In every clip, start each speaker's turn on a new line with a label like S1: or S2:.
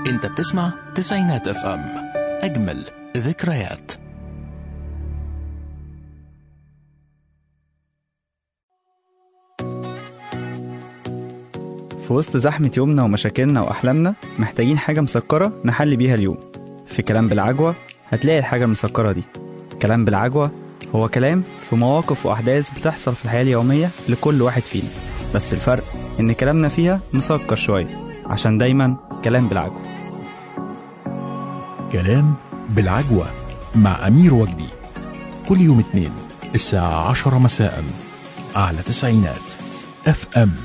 S1: انت بتسمع تسعينات اف ام اجمل ذكريات
S2: في وسط زحمة يومنا ومشاكلنا وأحلامنا محتاجين حاجة مسكرة نحل بيها اليوم في كلام بالعجوة هتلاقي الحاجة المسكرة دي كلام بالعجوة هو كلام في مواقف وأحداث بتحصل في الحياة اليومية لكل واحد فينا بس الفرق إن كلامنا فيها مسكر شوية عشان دايما كلام بالعجوة
S1: كلام بالعجوة مع أمير وجدي كل يوم اثنين الساعة عشرة مساء على تسعينات اف ام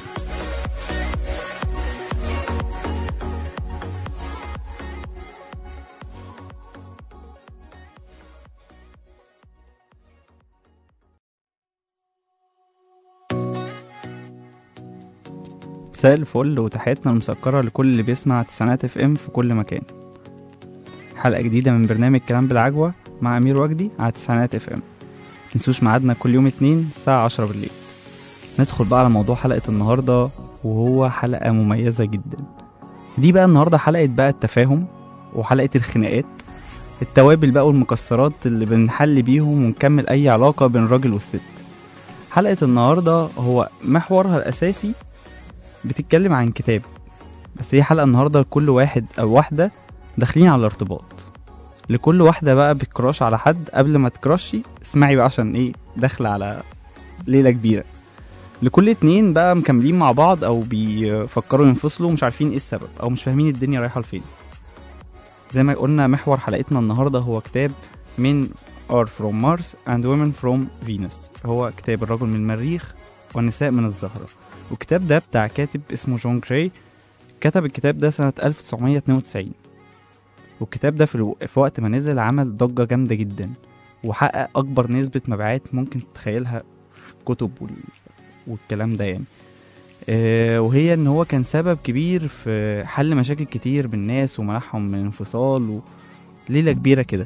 S2: مساء الفل وتحياتنا المسكرة لكل اللي بيسمع تسعينات اف ام في كل مكان حلقة جديدة من برنامج كلام بالعجوة مع أمير وجدي على تسعينات اف ام متنسوش ميعادنا كل يوم اتنين الساعة عشرة بالليل ندخل بقى على موضوع حلقة النهاردة وهو حلقة مميزة جدا دي بقى النهاردة حلقة بقى التفاهم وحلقة الخناقات التوابل بقى والمكسرات اللي بنحل بيهم ونكمل أي علاقة بين الراجل والست حلقة النهاردة هو محورها الأساسي بتتكلم عن كتاب بس هي حلقة النهاردة لكل واحد أو واحدة داخلين على ارتباط لكل واحدة بقى بتكراش على حد قبل ما تكراشي اسمعي بقى عشان ايه داخلة على ليلة كبيرة لكل اتنين بقى مكملين مع بعض او بيفكروا ينفصلوا ومش عارفين ايه السبب او مش فاهمين الدنيا رايحة لفين زي ما قلنا محور حلقتنا النهاردة هو كتاب من Are from Mars and Women from Venus هو كتاب الرجل من المريخ والنساء من الزهرة والكتاب ده بتاع كاتب اسمه جون كراي كتب الكتاب ده سنة 1992 والكتاب ده في, الو... في وقت ما نزل عمل ضجة جامدة جدا وحقق أكبر نسبة مبيعات ممكن تتخيلها في الكتب وال... والكلام ده يعني آه وهي ان هو كان سبب كبير في حل مشاكل كتير بالناس ومنعهم من انفصال وليلة كبيرة كده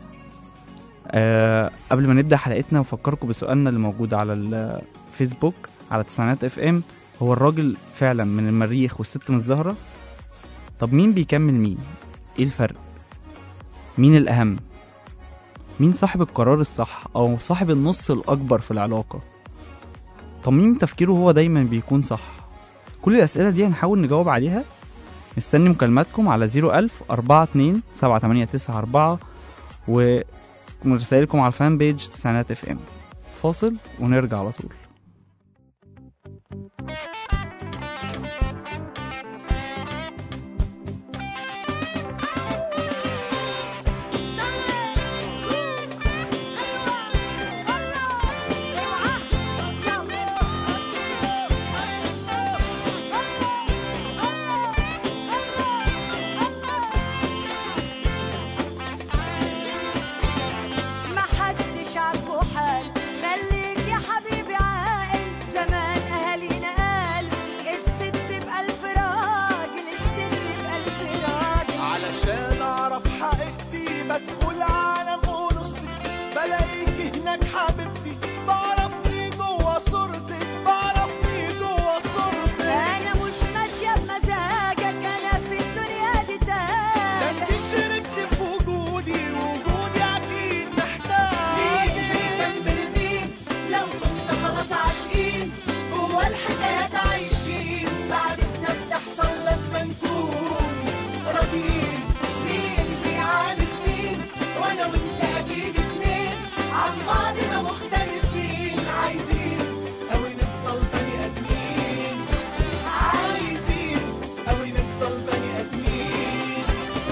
S2: آه قبل ما نبدأ حلقتنا بفكركم بسؤالنا اللي موجود على الفيسبوك على تسعينات اف ام هو الراجل فعلا من المريخ والست من الزهرة طب مين بيكمل مين ايه الفرق مين الأهم مين صاحب القرار الصح أو صاحب النص الأكبر في العلاقة طب مين تفكيره هو دايما بيكون صح كل الأسئلة دي هنحاول نجاوب عليها مستني مكالماتكم على 01000 42 7894 ورسائلكم على الفان بيج تسعينات اف ام فاصل ونرجع على طول
S3: محدش عاجبه حال خليك يا حبيبي عاقل زمان اهالينا قال الست بألف راجل الست بألف راجل
S4: علشان اعرف حقيقتي بدخل عالم انوثتي بلاقيك هناك حبيبتي بعرفني جوه صورتك بعرفني جوه صورتك
S3: انا مش ماشيه بمزاجك انا في الدنيا دي
S4: ده
S3: تاج
S4: انت شاركت في وجودي وجودي اكيد محتاج
S3: مين لو كنا خلاص عاشقين
S4: جوه الحكايات عايشين سعادتنا بتحصل لما نكون راضيين مين بيعاند مين وانا وانت اكيد اتنين عن بعضنا مختلفين عايزين اوي نفضل بني ادمين عايزين اوي نفضل بني ادمين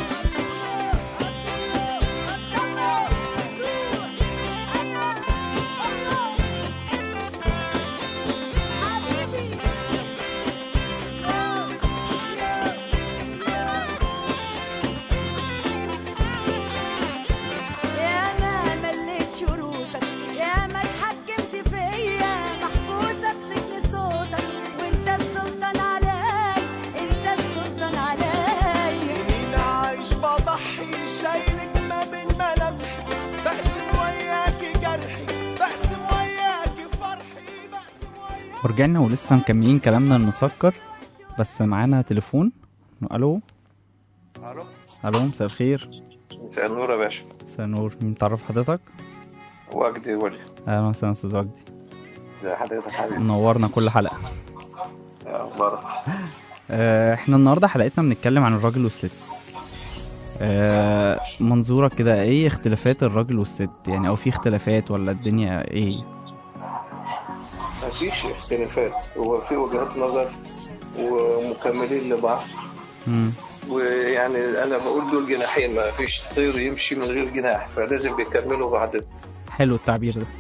S3: يا ما مليت شروطك يا ما اتحكمت فيا محبوسه في سجن صوتك وانت السلطان علي انت السلطان علي
S4: سنين عايش بضحي شايلك ما بين ملامحي بقسم وياكي جرحي بقسم وياكي فرحي بقسم وياكي
S2: ورجعنا ولسه مكملين كلامنا المسكر بس معانا تليفون الو
S5: الو
S2: الو مساء الخير
S5: مساء النور يا باشا
S2: مساء النور مين تعرف حضرتك
S5: وجدي ولي
S2: اهلا وسهلا استاذ وجدي
S5: ازي حضرتك حبيبي
S2: منورنا كل حلقه
S5: يا اخبارك
S2: آه، احنا النهارده حلقتنا بنتكلم عن الراجل والست آه، منظورك كده ايه اختلافات الراجل والست يعني او في اختلافات ولا الدنيا ايه
S5: مفيش اختلافات هو في وجهات نظر ومكملين لبعض
S2: مم.
S5: ويعني انا بقول دول جناحين ما فيش طير يمشي من غير جناح فلازم بيكملوا بعض
S2: حلو التعبير ده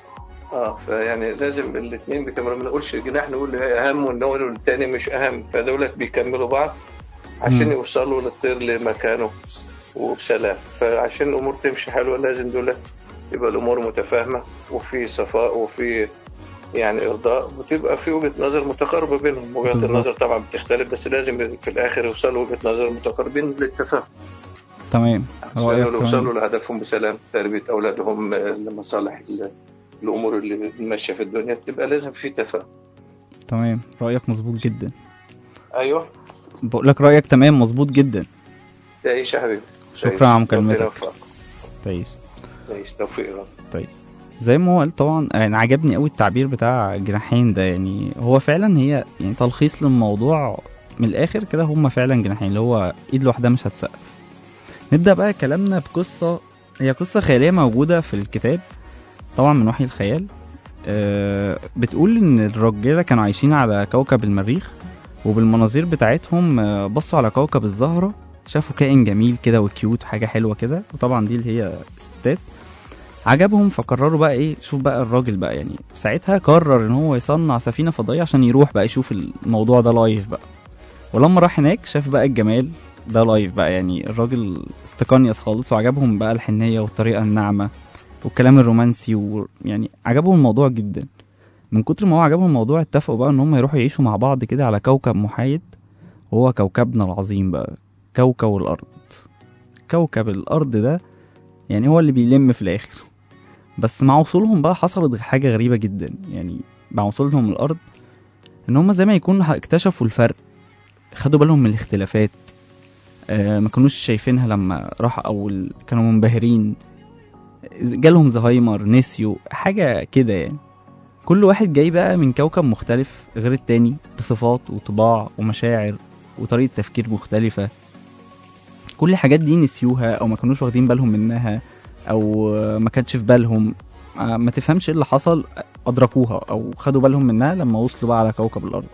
S5: اه فيعني لازم الاثنين بيكملوا ما نقولش جناح نقول اهم ونقول الثاني مش اهم فدولت بيكملوا بعض عشان
S2: مم.
S5: يوصلوا للطير لمكانه وبسلام فعشان الامور تمشي حلوه لازم دول يبقى الامور متفاهمه وفي صفاء وفي يعني ارضاء وتبقى في وجهه نظر متقاربه بينهم وجهات
S2: بالظبط.
S5: النظر طبعا بتختلف بس لازم في الاخر يوصلوا وجهه نظر متقاربين للتفاهم
S2: تمام رأيك
S5: لأنه يوصلوا
S2: تمام.
S5: لهدفهم بسلام تربيه اولادهم آه، لمصالح ال- الامور اللي ماشيه في الدنيا تبقى لازم في تفاهم
S2: تمام رأيك مظبوط جدا
S5: ايوه
S2: بقول لك رأيك تمام مظبوط جدا
S5: تعيش يا حبيبي
S2: شكرا على
S5: تعيش. ربنا
S2: مكالمتك
S5: يوفقك.
S2: تعيش
S5: تعيش توفيق يا رب
S2: زي ما هو قال طبعا يعني عجبني قوي التعبير بتاع جناحين ده يعني هو فعلا هي يعني تلخيص للموضوع من الاخر كده هما فعلا جناحين اللي هو ايد لوحدها مش هتسقف نبدا بقى كلامنا بقصه هي قصه خياليه موجوده في الكتاب طبعا من وحي الخيال آه بتقول ان الرجاله كانوا عايشين على كوكب المريخ وبالمناظير بتاعتهم آه، بصوا على كوكب الزهره شافوا كائن جميل كده وكيوت حاجه حلوه كده وطبعا دي اللي هي ستات عجبهم فقرروا بقى ايه شوف بقى الراجل بقى يعني ساعتها قرر ان هو يصنع سفينه فضائيه عشان يروح بقى يشوف الموضوع ده لايف بقى ولما راح هناك شاف بقى الجمال ده لايف بقى يعني الراجل استقنيس خالص وعجبهم بقى الحنيه والطريقه الناعمه والكلام الرومانسي ويعني عجبهم الموضوع جدا من كتر ما هو عجبهم الموضوع اتفقوا بقى ان هم يروحوا يعيشوا مع بعض كده على كوكب محايد وهو كوكبنا العظيم بقى كوكب الارض كوكب الارض ده يعني هو اللي بيلم في الاخر بس مع وصولهم بقى حصلت حاجة غريبة جدا يعني مع وصولهم الأرض إن هما زي ما يكونوا اكتشفوا الفرق خدوا بالهم من الاختلافات آه ما كانوش شايفينها لما راح أو ال- كانوا منبهرين جالهم زهايمر نسيوا حاجة كده يعني كل واحد جاي بقى من كوكب مختلف غير التاني بصفات وطباع ومشاعر وطريقة تفكير مختلفة كل الحاجات دي نسيوها أو ما كانوش واخدين بالهم منها او ما كانتش في بالهم آه، ما تفهمش ايه اللي حصل ادركوها او خدوا بالهم منها لما وصلوا بقى على كوكب الارض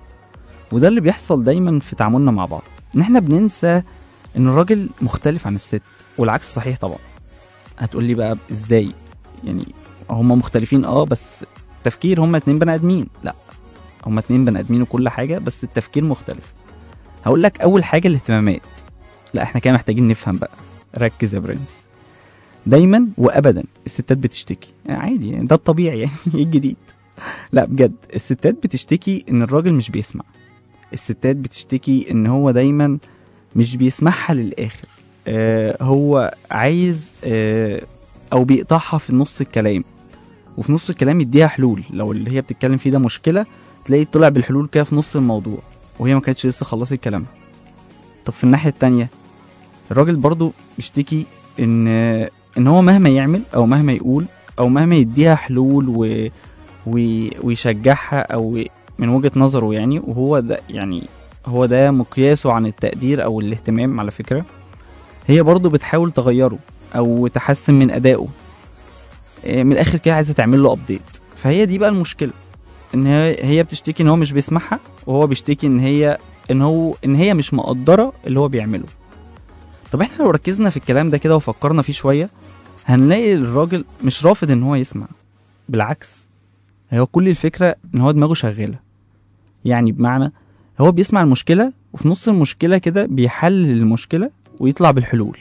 S2: وده اللي بيحصل دايما في تعاملنا مع بعض ان احنا بننسى ان الراجل مختلف عن الست والعكس صحيح طبعا هتقول لي بقى ازاي يعني هما مختلفين اه بس التفكير هما اتنين بني ادمين لا هما اتنين بني ادمين وكل حاجه بس التفكير مختلف هقول لك اول حاجه الاهتمامات لا احنا كده محتاجين نفهم بقى ركز يا برنس دايما وابدا الستات بتشتكي يعني عادي يعني ده الطبيعي يعني ايه الجديد لا بجد الستات بتشتكي ان الراجل مش بيسمع الستات بتشتكي ان هو دايما مش بيسمعها للاخر آه هو عايز آه او بيقطعها في نص الكلام وفي نص الكلام يديها حلول لو اللي هي بتتكلم فيه ده مشكله تلاقيه طلع بالحلول كده في نص الموضوع وهي ما كانتش لسه خلصت كلامها طب في الناحيه التانية الراجل برضو بيشتكي ان ان هو مهما يعمل او مهما يقول او مهما يديها حلول و... و... ويشجعها او من وجهة نظره يعني وهو ده يعني هو ده مقياسه عن التقدير او الاهتمام على فكرة هي برضو بتحاول تغيره او تحسن من ادائه إيه، من الاخر كده عايزه تعمل له ابديت فهي دي بقى المشكله ان هي هي بتشتكي ان هو مش بيسمعها وهو بيشتكي ان هي ان هو ان هي مش مقدره اللي هو بيعمله طب احنا لو ركزنا في الكلام ده كده وفكرنا فيه شويه هنلاقي الراجل مش رافض ان هو يسمع بالعكس هو كل الفكره ان هو دماغه شغاله يعني بمعنى هو بيسمع المشكله وفي نص المشكله كده بيحلل المشكله ويطلع بالحلول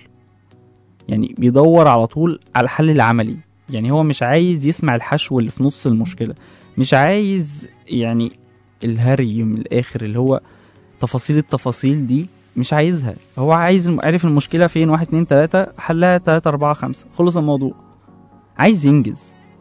S2: يعني بيدور على طول على الحل العملي يعني هو مش عايز يسمع الحشو اللي في نص المشكله مش عايز يعني الهري من الاخر اللي هو تفاصيل التفاصيل دي مش عايزها هو عايز عارف المشكله فين واحد اتنين تلاته حلها تلاته اربعه خمسه خلص الموضوع عايز ينجز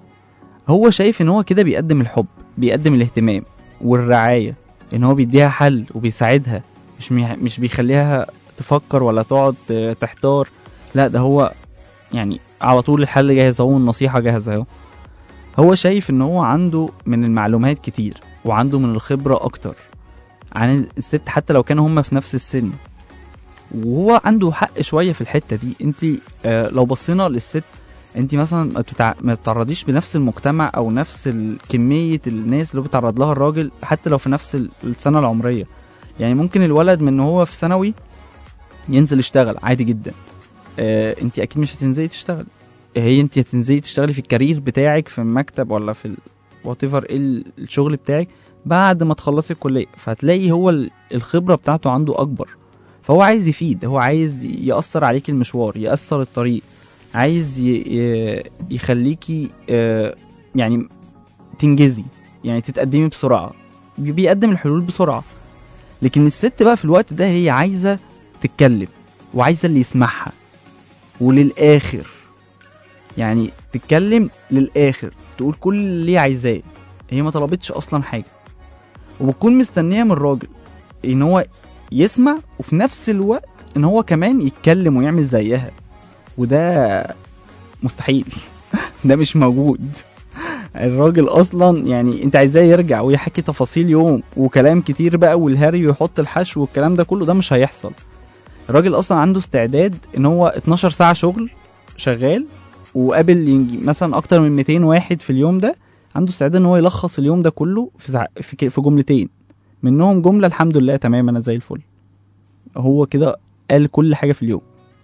S2: هو شايف ان هو كده بيقدم الحب بيقدم الاهتمام والرعايه ان هو بيديها حل وبيساعدها مش مي... مش بيخليها تفكر ولا تقعد آه، تحتار لا ده هو يعني على طول الحل جاهز اهو والنصيحه جاهزه اهو هو شايف ان هو عنده من المعلومات كتير وعنده من الخبره اكتر عن الست حتى لو كانوا هما في نفس السن وهو عنده حق شويه في الحته دي انت آه لو بصينا للست انت مثلا ما, بتتع... ما بتتعرضيش بنفس المجتمع او نفس ال- كميه الناس اللي بيتعرض لها الراجل حتى لو في نفس ال- السنه العمريه يعني ممكن الولد من هو في ثانوي ينزل يشتغل عادي جدا آه انت اكيد مش هتنزلي تشتغل هي انت هتنزلي تشتغلي في الكارير بتاعك في المكتب ولا في وات ايفر ايه ال- الشغل بتاعك بعد ما تخلصي الكليه فهتلاقي هو ال- الخبره بتاعته عنده اكبر فهو عايز يفيد هو عايز يأثر عليك المشوار يأثر الطريق عايز ي... ي- يخليكي آه، يعني تنجزي يعني تتقدمي بسرعة بي- بيقدم الحلول بسرعة لكن الست بقى في الوقت ده هي عايزة تتكلم وعايزة اللي يسمعها وللآخر يعني تتكلم للآخر تقول كل اللي هي عايزاه هي ما طلبتش أصلا حاجة وبتكون مستنية من الراجل إن هو يسمع وفي نفس الوقت إن هو كمان يتكلم ويعمل زيها وده مستحيل ده مش موجود الراجل اصلا يعني انت عايزاه يرجع ويحكي تفاصيل يوم وكلام كتير بقى والهري ويحط الحشو والكلام ده كله ده مش هيحصل الراجل اصلا عنده استعداد ان هو 12 ساعة شغل شغال وقابل ينجي مثلا اكتر من 200 واحد في اليوم ده عنده استعداد ان هو يلخص اليوم ده كله في سع... في, ك- في جملتين منهم جملة الحمد لله تمام انا زي الفل هو كده قال كل حاجة في اليوم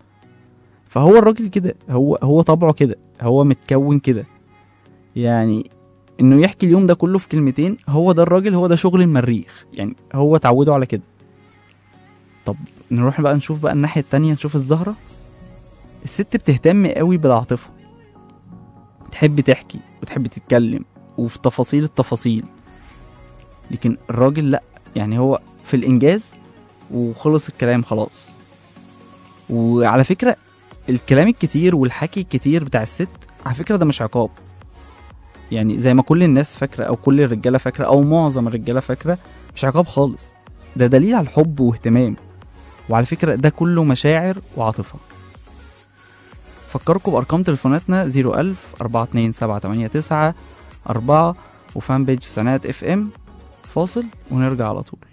S2: فهو الراجل كده هو هو طبعه كده هو متكون كده يعني انه يحكي اليوم ده كله في كلمتين هو ده الراجل هو ده شغل المريخ يعني هو اتعوده على كده طب نروح بقى نشوف بقى الناحية التانية نشوف الزهرة الست بتهتم قوي بالعاطفة تحب تحكي وتحب تتكلم وفي تفاصيل التفاصيل لكن الراجل لا يعني هو في الانجاز وخلص الكلام خلاص وعلى فكرة الكلام الكتير والحكي الكتير بتاع الست على فكرة ده مش عقاب يعني زي ما كل الناس فاكرة أو كل الرجالة فاكرة أو معظم الرجالة فاكرة مش عقاب خالص ده دليل على الحب واهتمام وعلى فكرة ده كله مشاعر وعاطفة فكركم بأرقام تليفوناتنا 01000 42789 4 وفان بيج سنات اف ام فاصل ونرجع على طول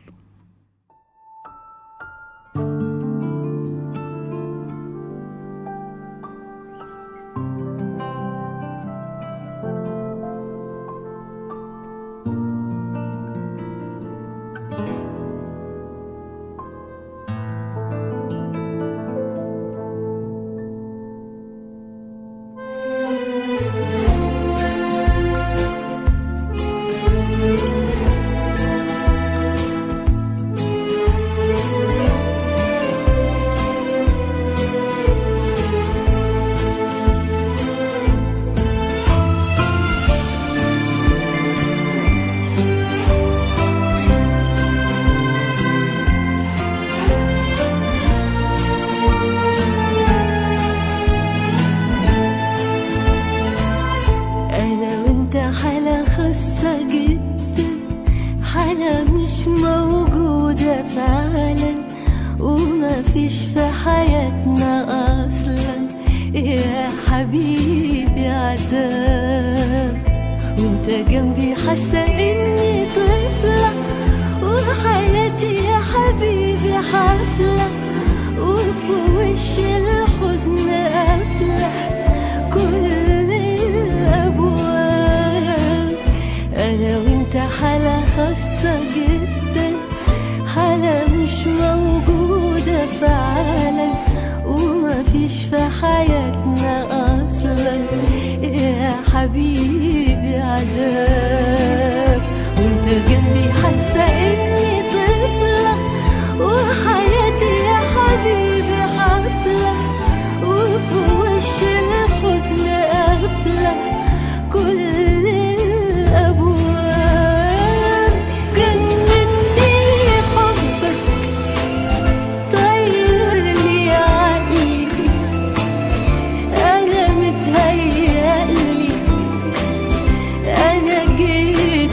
S3: أنا وأنت حالة خاصة جدا حالة مش موجودة فعلا وما فيش في حياتنا أصلا يا حبيبي عذاب وانت جنبي حاسة إني طفلة وحياتي يا حبيبي حفلة وفي وش الحزن قافلة كل الأبواب أنا وأنت حالة خاصة جدا حالة مش موجودة فعلا وما فيش في حياتنا أصلا يا حبيبي عذاب وانت جنبي حاسة إني طفلة وحياتي يا حبيبي حفلة وفي وش الحزن قافلة كل الأبواب جنني حبك طيرني عقلي أنا متهيألي أنا جيت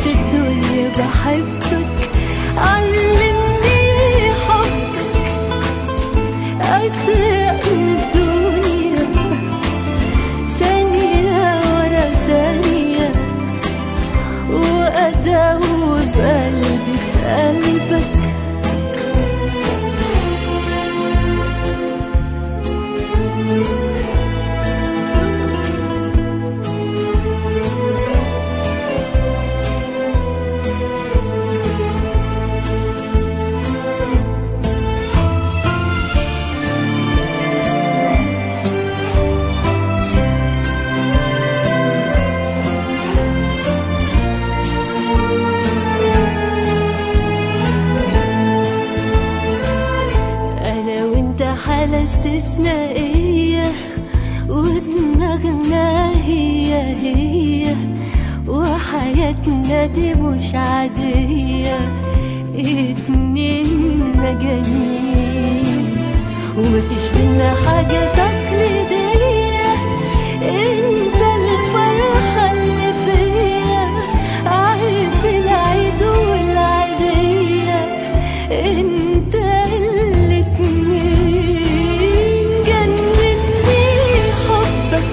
S3: حالة استثنائية ودماغنا هي هي وحياتنا دي مش عادية اتنين مجانين ومفيش بينا حاجة تقليدية انت الفرحة اللي فيا عارف العيد والعيدية انت الاتنين جنني حبك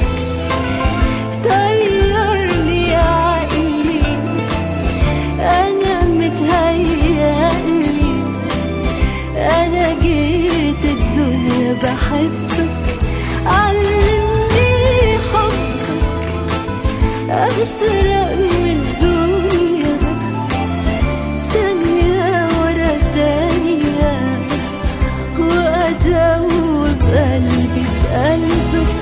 S3: طيرني عقلي انا متهيألي انا جيت الدنيا بحبك علمني حبك اسرق من الدنيا ثانية ورا ثانية وأدوب قلبي في قلبك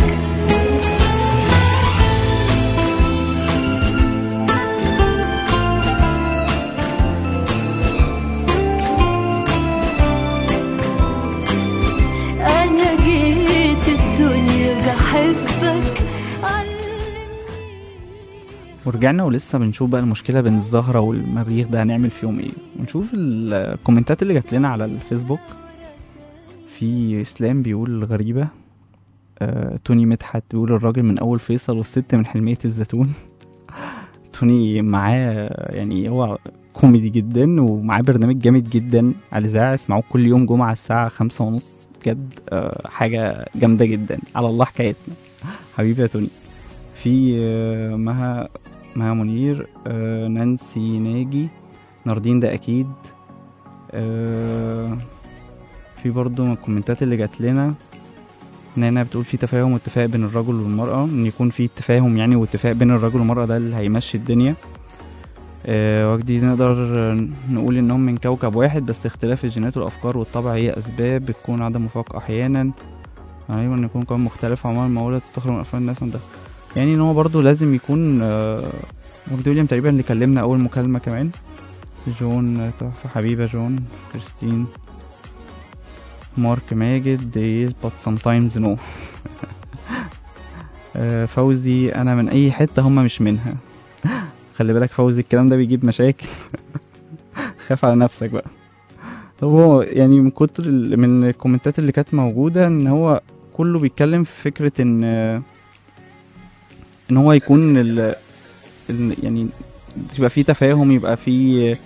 S3: أنا جيت الدنيا بحبك علمني
S2: ورجعنا ولسه بنشوف بقى المشكله بين الزهره والمريخ ده هنعمل فيهم ايه ونشوف الكومنتات اللي جات لنا على الفيسبوك في اسلام بيقول غريبه آه، توني مدحت بيقول الراجل من اول فيصل والست من حلميه الزيتون توني معاه يعني هو كوميدي جدا ومعاه برنامج جامد جدا على الاذاعه اسمعوه كل يوم جمعه الساعه خمسة ونص بجد آه، حاجه جامده جدا على الله حكايتنا حبيبي يا توني في آه، مها مها منير آه، نانسي ناجي ناردين ده اكيد آه، في برضو من الكومنتات اللي جات لنا نانا بتقول في تفاهم واتفاق بين الرجل والمرأة ان يكون في تفاهم يعني واتفاق بين الرجل والمرأة ده اللي هيمشي الدنيا آه، وجدي نقدر نقول انهم من كوكب واحد بس اختلاف الجينات والافكار والطبع هي اسباب بتكون عدم موافقة احيانا ايوه ان يكون كون مختلف عمال المولد تخرج من افكار الناس ده يعني ان هو برضه لازم يكون آه، وجدي ويليام تقريبا اللي كلمنا اول مكالمة كمان جون آه، تحفة حبيبة جون كريستين مارك ماجد yes but sometimes no آه، فوزي انا من اي حتة هم مش منها خلي بالك فوزي الكلام ده بيجيب مشاكل خاف على نفسك بقى طب هو يعني من كتر ال- من الكومنتات اللي كانت موجودة ان هو كله بيتكلم في فكرة ان ان هو يكون ال ال- يعني يبقى فيه تفاهم يبقى فيه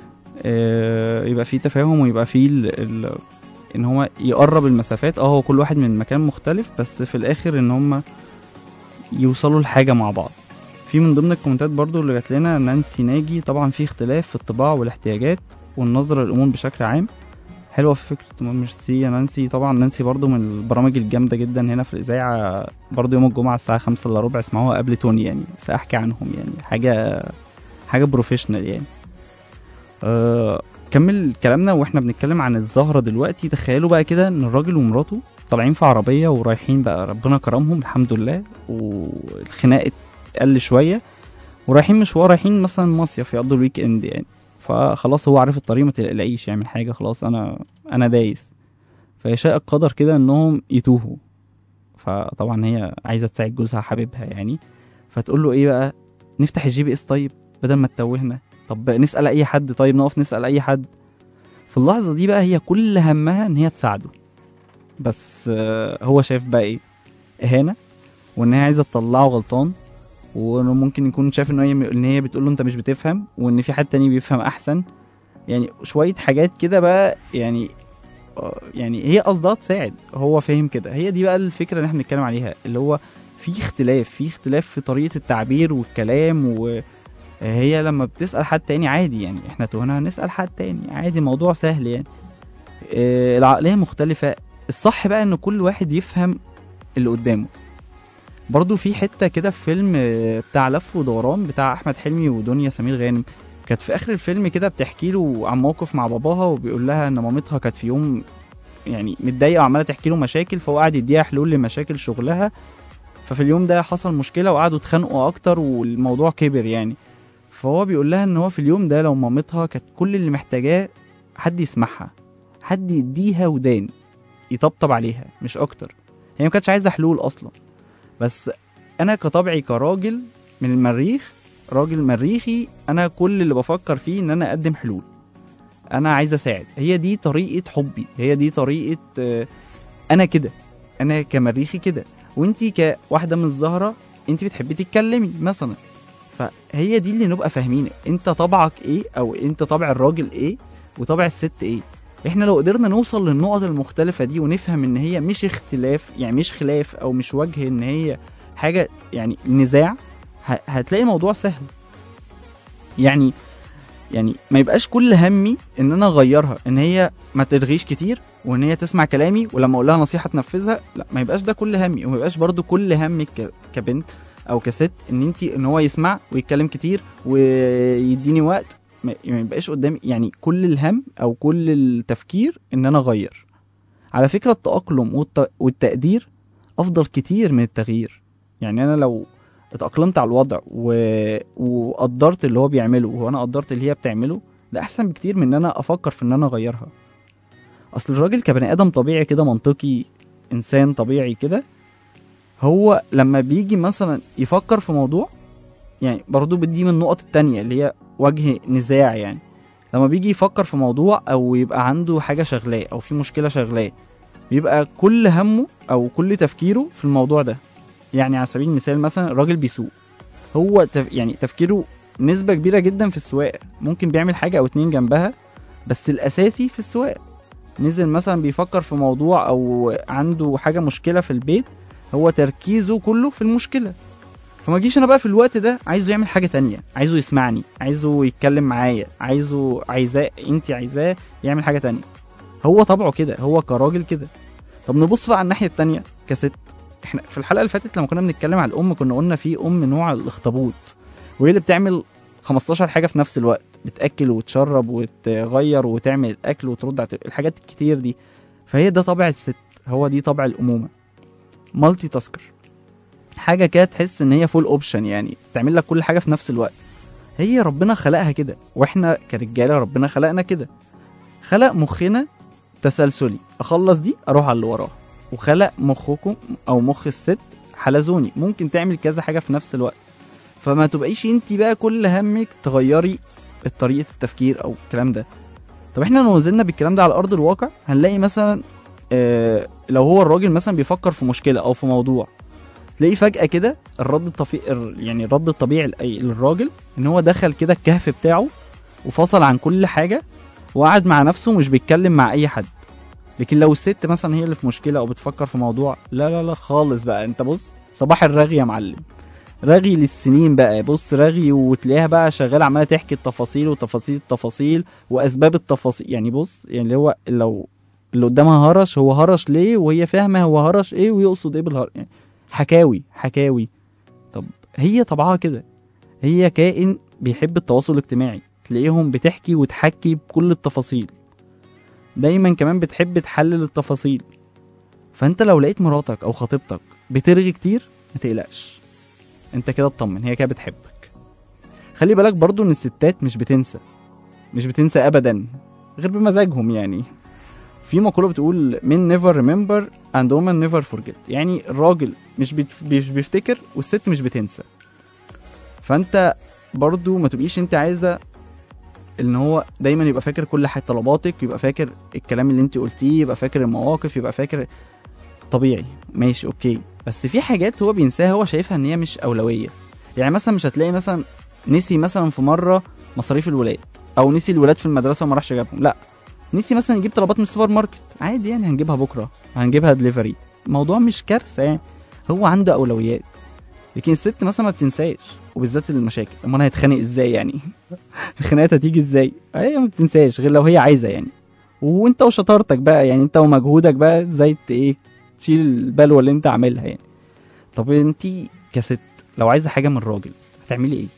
S2: آه، يبقى فيه تفاهم ويبقى فيه ال... ال... ان هو يقرب المسافات اه هو كل واحد من مكان مختلف بس في الاخر ان هم يوصلوا لحاجه مع بعض في من ضمن الكومنتات برضو اللي جات لنا نانسي ناجي طبعا في اختلاف في الطباع والاحتياجات والنظره للامور بشكل عام حلوه في فكره ميرسي يا نانسي طبعا نانسي برضو من البرامج الجامده جدا هنا في الاذاعه برضو يوم الجمعه الساعه خمسة الا ربع اسمعوها قبل توني يعني ساحكي عنهم يعني حاجه حاجه بروفيشنال يعني أه كمل كلامنا واحنا بنتكلم عن الزهره دلوقتي تخيلوا بقى كده ان الراجل ومراته طالعين في عربيه ورايحين بقى ربنا كرمهم الحمد لله والخناق قل شويه ورايحين مشوار رايحين مثلا مصيف يقضوا الويك اند يعني فخلاص هو عارف الطريق ما تقلقيش يعمل حاجه خلاص انا انا دايس فيشاء القدر كده انهم يتوهوا فطبعا هي عايزه تساعد جوزها حبيبها يعني فتقول له ايه بقى نفتح الجي بي اس طيب بدل ما تتوهنا طب نسال اي حد طيب نقف نسال اي حد في اللحظه دي بقى هي كل همها ان هي تساعده بس آه، هو شايف بقى ايه اهانه وان هي عايزه تطلعه غلطان وانه ممكن يكون شايف ان هي ان هي بتقول له انت مش بتفهم وان في حد تاني بيفهم احسن يعني شويه حاجات كده بقى يعني آه، يعني هي قصدها تساعد هو فاهم كده هي دي بقى الفكره اللي احنا بنتكلم عليها اللي هو في اختلاف في اختلاف في طريقه التعبير والكلام وهي لما بتسال حد تاني عادي يعني احنا تهنا هنسال حد تاني عادي الموضوع سهل يعني آه، العقليه مختلفه الصح بقى ان كل واحد يفهم اللي قدامه برضو في حته كده في فيلم آه، بتاع لف ودوران بتاع احمد حلمي ودنيا سمير غانم كانت في اخر الفيلم كده بتحكي له عن موقف مع باباها وبيقول لها ان مامتها كانت في يوم يعني متضايقه وعماله تحكي له مشاكل فهو قاعد يديها حلول لمشاكل شغلها ففي اليوم ده حصل مشكله وقعدوا اتخانقوا اكتر والموضوع كبر يعني فهو بيقول لها ان هو في اليوم ده لو مامتها كانت كل اللي محتاجاه حد يسمعها حد يديها ودان يطبطب عليها مش اكتر هي ما كانتش عايزه حلول اصلا بس انا كطبعي كراجل من المريخ راجل مريخي انا كل اللي بفكر فيه ان انا اقدم حلول انا عايز اساعد هي دي طريقه حبي هي دي طريقه آه، انا كده انا كمريخي كده وانتي كواحده من الزهره انت بتحبي تتكلمي مثلا فهي دي اللي نبقى فاهمين انت طبعك ايه او انت طبع الراجل ايه وطبع الست ايه احنا لو قدرنا نوصل للنقط المختلفه دي ونفهم ان هي مش اختلاف يعني مش خلاف او مش وجه ان هي حاجه يعني نزاع ه- هتلاقي الموضوع سهل يعني يعني ما يبقاش كل همي ان انا اغيرها ان هي ما ترغيش كتير وان هي تسمع كلامي ولما اقول لها نصيحه تنفذها لا ما يبقاش ده كل همي وما يبقاش برضو كل همك ك- كبنت او كست ان انت ان هو يسمع ويتكلم كتير ويديني وقت ما ما يبقاش قدامي يعني كل الهم او كل التفكير ان انا اغير على فكره التاقلم والت... والتقدير افضل كتير من التغيير يعني انا لو اتاقلمت على الوضع و... وقدرت اللي هو بيعمله وانا قدرت اللي هي بتعمله ده احسن بكتير من ان انا افكر في ان انا اغيرها اصل الراجل كبني ادم طبيعي كده منطقي انسان طبيعي كده هو لما بيجي مثلا يفكر في موضوع يعني برضو دي من النقط التانية اللي هي وجه نزاع يعني لما بيجي يفكر في موضوع او يبقى عنده حاجة شغلاه او في مشكلة شغلاه بيبقى كل همه او كل تفكيره في الموضوع ده يعني على سبيل المثال مثلا الراجل بيسوق هو تف... يعني تفكيره نسبة كبيرة جدا في السواقة ممكن بيعمل حاجة او اتنين جنبها بس الاساسي في السواقة نزل مثلا بيفكر في موضوع او عنده حاجة مشكلة في البيت هو تركيزه كله في المشكله فما جيش انا بقى في الوقت ده عايزه يعمل حاجه تانية عايزه يسمعني عايزه يتكلم معايا عايزه عايزاه انت عايزاه يعمل حاجه تانية هو طبعه كده هو كراجل كده طب نبص بقى على الناحيه التانية كست احنا في الحلقه اللي فاتت لما كنا بنتكلم على الام كنا قلنا في ام نوع الاخطبوط وهي اللي بتعمل 15 حاجه في نفس الوقت بتاكل وتشرب وتغير وتعمل الاكل وترد على الحاجات الكتير دي فهي ده طبع الست هو دي طبع الامومه مالتي تاسكر حاجه كده تحس ان هي فول اوبشن يعني تعمل لك كل حاجه في نفس الوقت هي ربنا خلقها كده واحنا كرجاله ربنا خلقنا كده خلق مخنا تسلسلي اخلص دي اروح على اللي وراها وخلق مخكم او مخ الست حلزوني ممكن تعمل كذا حاجه في نفس الوقت فما تبقيش انت بقى كل همك تغيري طريقه التفكير او الكلام ده طب احنا لو نزلنا بالكلام ده على ارض الواقع هنلاقي مثلا آه لو هو الراجل مثلا بيفكر في مشكله او في موضوع تلاقيه فجاه كده الرد الطبيعي يعني الرد الطبيعي لأي- للراجل ان هو دخل كده الكهف بتاعه وفصل عن كل حاجه وقعد مع نفسه مش بيتكلم مع اي حد لكن لو الست مثلا هي اللي في مشكله او بتفكر في موضوع لا لا لا خالص بقى انت بص صباح الرغي يا معلم رغي للسنين بقى بص رغي وتلاقيها بقى شغاله عماله تحكي التفاصيل وتفاصيل التفاصيل واسباب التفاصيل يعني بص يعني اللي هو لو اللي قدامها هرش هو هرش ليه وهي فاهمه هو هرش ايه ويقصد ايه بالهرش يعني حكاوي حكاوي طب هي طبعها كده هي كائن بيحب التواصل الاجتماعي تلاقيهم بتحكي وتحكي بكل التفاصيل دايما كمان بتحب تحلل التفاصيل فانت لو لقيت مراتك او خطيبتك بترغي كتير ما تقلقش انت كده اطمن هي كده بتحبك خلي بالك برضو ان الستات مش بتنسى مش بتنسى ابدا غير بمزاجهم يعني في مقولة بتقول men never remember and women never forget يعني الراجل مش بيت- مش بيفتكر والست مش بتنسى فانت برضو ما تبقيش انت عايزة ان هو دايما يبقى فاكر كل حاجة طلباتك يبقى فاكر الكلام اللي انت قلتيه يبقى فاكر المواقف يبقى فاكر طبيعي ماشي اوكي بس في حاجات هو بينساها هو شايفها ان هي مش اولوية يعني مثلا مش هتلاقي مثلا نسي مثلا في مرة مصاريف الولاد او نسي الولاد في المدرسة وما راحش جابهم لا نسي مثلا يجيب طلبات من السوبر ماركت عادي يعني هنجيبها بكره هنجيبها دليفري الموضوع مش كارثه يعني هو عنده اولويات لكن الست مثلا ما بتنساش وبالذات المشاكل امال هيتخانق ازاي يعني الخناقات هتيجي ازاي هي ما بتنساش غير لو هي عايزه يعني وانت وشطارتك بقى يعني انت ومجهودك بقى زي ت- ايه تشيل البلوه اللي انت عاملها يعني طب انت كست لو عايزه حاجه من الراجل هتعملي ايه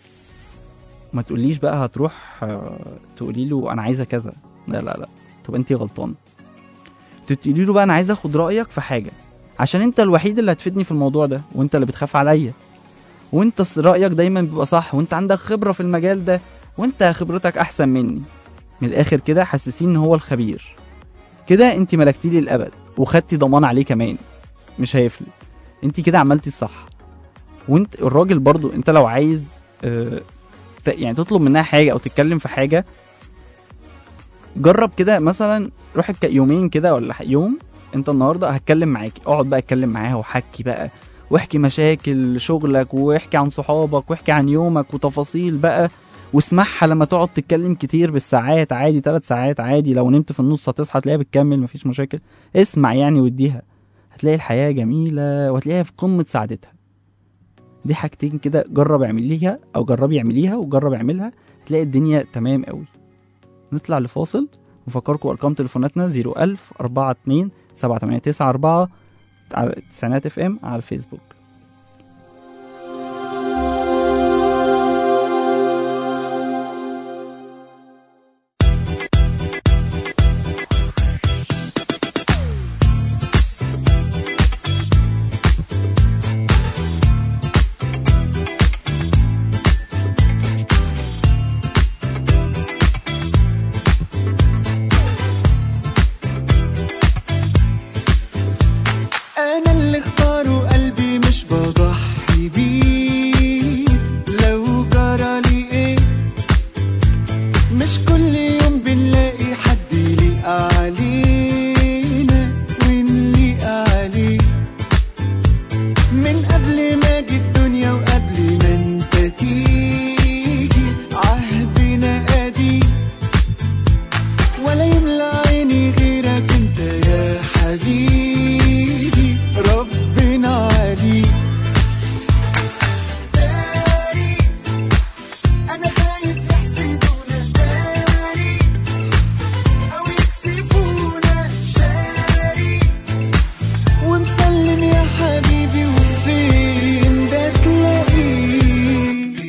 S2: ما تقوليش بقى هتروح آه، تقولي له انا عايزه كذا لا لا لا طب انت غلطان تقولي له بقى انا عايز اخد رايك في حاجه عشان انت الوحيد اللي هتفيدني في الموضوع ده وانت اللي بتخاف عليا وانت س- رايك دايما بيبقى صح وانت عندك خبره في المجال ده وانت خبرتك احسن مني من الاخر كده حاسسين ان هو الخبير كده انت ملكتيه للابد وخدتي ضمان عليه كمان مش هيفلت انت كده عملتي الصح وانت الراجل برضو انت لو عايز اه ت- يعني تطلب منها حاجه او تتكلم في حاجه جرب كده مثلا روح الك- يومين كده ولا ح- يوم انت النهارده هتكلم معاكي اقعد بقى اتكلم معاها وحكي بقى واحكي مشاكل شغلك واحكي عن صحابك واحكي عن يومك وتفاصيل بقى واسمعها لما تقعد تتكلم كتير بالساعات عادي ثلاث ساعات عادي لو نمت في النص هتصحى تلاقيها بتكمل مفيش مشاكل اسمع يعني واديها هتلاقي الحياة جميلة وهتلاقيها في قمة سعادتها دي حاجتين كده جرب اعمليها او جربي اعمليها وجرب اعملها هتلاقي الدنيا تمام قوي نطلع لفاصل نفكركم ارقام تليفوناتنا 01000 42 7894 على تسعينات اف ام على الفيسبوك
S4: انا اللي اختاره قلبي مش بضحي بيه لو جرى لي ايه مش كل يوم بنلاقي حد يليق علينا ونليق عليه من قبل ما اجي الدنيا وقبل ما انت تيجي عهدنا قديم ولا يملى عيني غيرك انت يا حبيبي ربنا عليك داري انا خايف يحسدونا داري او يكسفونا شاري ومسلم يا حبيبي وفين ده تلاقيه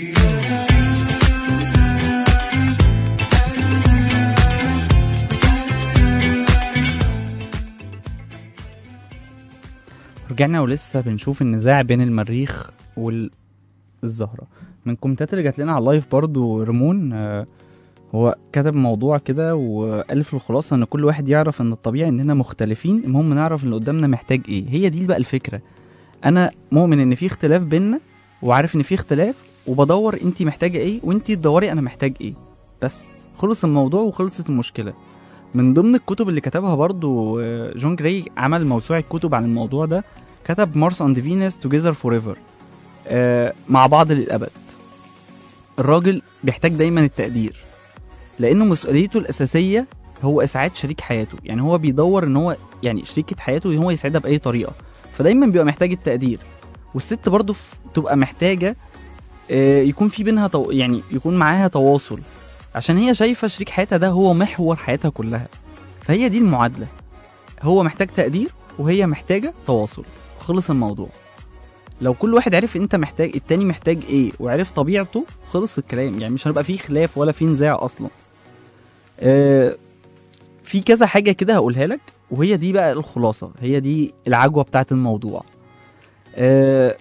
S2: رجعنا ولسه بنشوف النزاع بين المريخ والزهرة من كومنتات اللي جات لنا على اللايف برضو ريمون آه، هو كتب موضوع كده وقال في الخلاصة ان كل واحد يعرف ان الطبيعي اننا مختلفين المهم نعرف اللي قدامنا محتاج ايه هي دي بقى الفكرة انا مؤمن ان في اختلاف بينا وعارف ان في اختلاف وبدور انت محتاجة ايه وانت تدوري انا محتاج ايه بس خلص الموضوع وخلصت المشكلة من ضمن الكتب اللي كتبها برضو آه، جون جراي عمل موسوعة كتب عن الموضوع ده كتب مارس اند فينوس توجذر فور ايفر مع بعض للابد الراجل بيحتاج دايما التقدير لانه مسؤوليته الاساسيه هو اسعاد شريك حياته يعني هو بيدور ان هو يعني شريكه حياته هو يسعدها باي طريقه فدايما بيبقى محتاج التقدير والست برضه ف- تبقى محتاجه آه، يكون في بينها تو... يعني يكون معاها تواصل عشان هي شايفه شريك حياتها ده هو محور حياتها كلها فهي دي المعادله هو محتاج تقدير وهي محتاجه تواصل خلص الموضوع لو كل واحد عرف انت محتاج التاني محتاج ايه وعرف طبيعته خلص الكلام يعني مش هنبقى فيه خلاف ولا فيه نزاع اصلا آه في كذا حاجه كده هقولها لك وهي دي بقى الخلاصه هي دي العجوه بتاعت الموضوع آه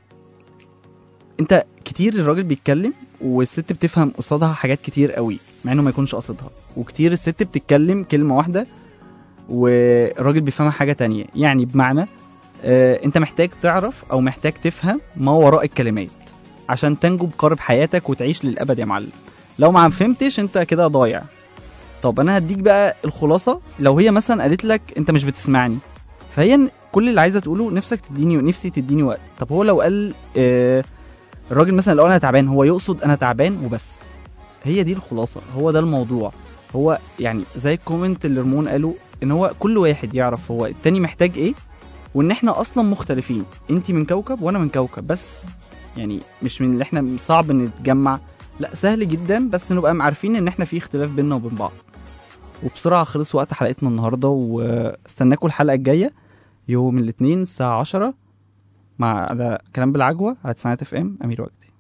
S2: انت كتير الراجل بيتكلم والست بتفهم قصادها حاجات كتير قوي مع انه ما يكونش قصدها وكتير الست بتتكلم كلمه واحده والراجل بيفهمها حاجه تانية يعني بمعنى آه، انت محتاج تعرف او محتاج تفهم ما وراء الكلمات عشان تنجو بقارب حياتك وتعيش للابد يا معلم لو ما فهمتش انت كده ضايع طب انا هديك بقى الخلاصه لو هي مثلا قالت لك انت مش بتسمعني فهي ن- كل اللي عايزه تقوله نفسك تديني نفسي تديني وقت طب هو لو قال آه الراجل مثلا لو انا تعبان هو يقصد انا تعبان وبس هي دي الخلاصه هو ده الموضوع هو يعني زي الكومنت اللي رمون قالوا ان هو كل واحد يعرف هو التاني محتاج ايه وان احنا اصلا مختلفين انت من كوكب وانا من كوكب بس يعني مش من اللي احنا صعب نتجمع لا سهل جدا بس نبقى عارفين ان احنا في اختلاف بيننا وبين بعض وبسرعه خلص وقت حلقتنا النهارده واستناكم الحلقه الجايه يوم الاثنين الساعه 10 مع على كلام بالعجوه على تسعينات اف ام امير وجدي